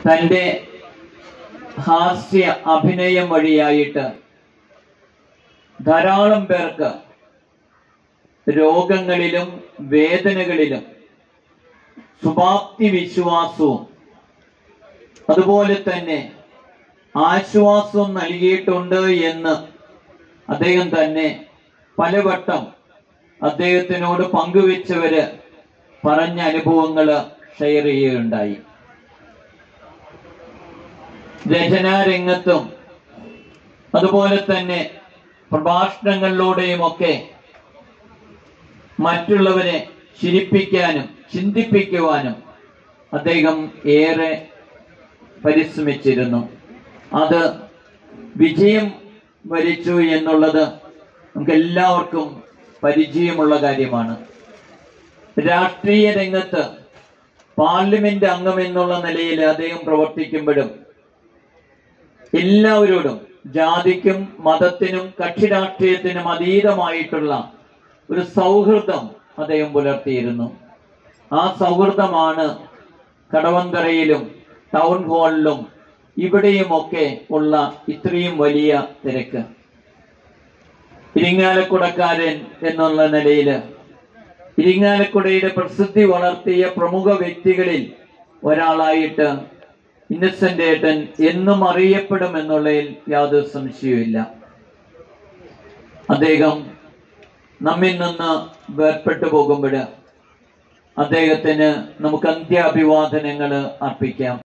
തൻ്റെ ഹാസ്യ അഭിനയം വഴിയായിട്ട് ധാരാളം പേർക്ക് രോഗങ്ങളിലും വേദനകളിലും ശുഭാപ്തി വിശ്വാസവും അതുപോലെ തന്നെ ആശ്വാസവും നൽകിയിട്ടുണ്ട് എന്ന് അദ്ദേഹം തന്നെ പലവട്ടം അദ്ദേഹത്തിനോട് പങ്കുവെച്ചവര് പറഞ്ഞ അനുഭവങ്ങൾ ഷെയർ ചെയ്യുകയുണ്ടായി രചനാരംഗത്തും അതുപോലെ തന്നെ പ്രഭാഷണങ്ങളിലൂടെയും ഒക്കെ മറ്റുള്ളവരെ ചിരിപ്പിക്കാനും ചിന്തിപ്പിക്കുവാനും അദ്ദേഹം ഏറെ പരിശ്രമിച്ചിരുന്നു അത് വിജയം വരിച്ചു എന്നുള്ളത് നമുക്ക് എല്ലാവർക്കും പരിചയമുള്ള കാര്യമാണ് രാഷ്ട്രീയ രംഗത്ത് പാർലമെന്റ് അംഗം എന്നുള്ള നിലയിൽ അദ്ദേഹം പ്രവർത്തിക്കുമ്പോഴും എല്ലാവരോടും ജാതിക്കും മതത്തിനും കക്ഷി രാഷ്ട്രീയത്തിനും അതീതമായിട്ടുള്ള ഒരു സൗഹൃദം അദ്ദേഹം പുലർത്തിയിരുന്നു ആ സൗഹൃദമാണ് കടവന്തറയിലും ടൗൺ ഹാളിലും ഇവിടെയുമൊക്കെ ഉള്ള ഇത്രയും വലിയ തിരക്ക് ഇരിങ്ങാലക്കുടക്കാരൻ എന്നുള്ള നിലയിൽ ഇരിങ്ങാലക്കുടയുടെ പ്രസിദ്ധി വളർത്തിയ പ്രമുഖ വ്യക്തികളിൽ ഒരാളായിട്ട് ഇന്നസെന്റ് ഏട്ടൻ എന്നും അറിയപ്പെടും എന്നുള്ളതിൽ യാതൊരു സംശയവുമില്ല അദ്ദേഹം നമ്മിൽ നിന്ന് വേർപെട്ടു പോകുമ്പോൾ അദ്ദേഹത്തിന് നമുക്ക് അന്ത്യാഭിവാദനങ്ങൾ അർപ്പിക്കാം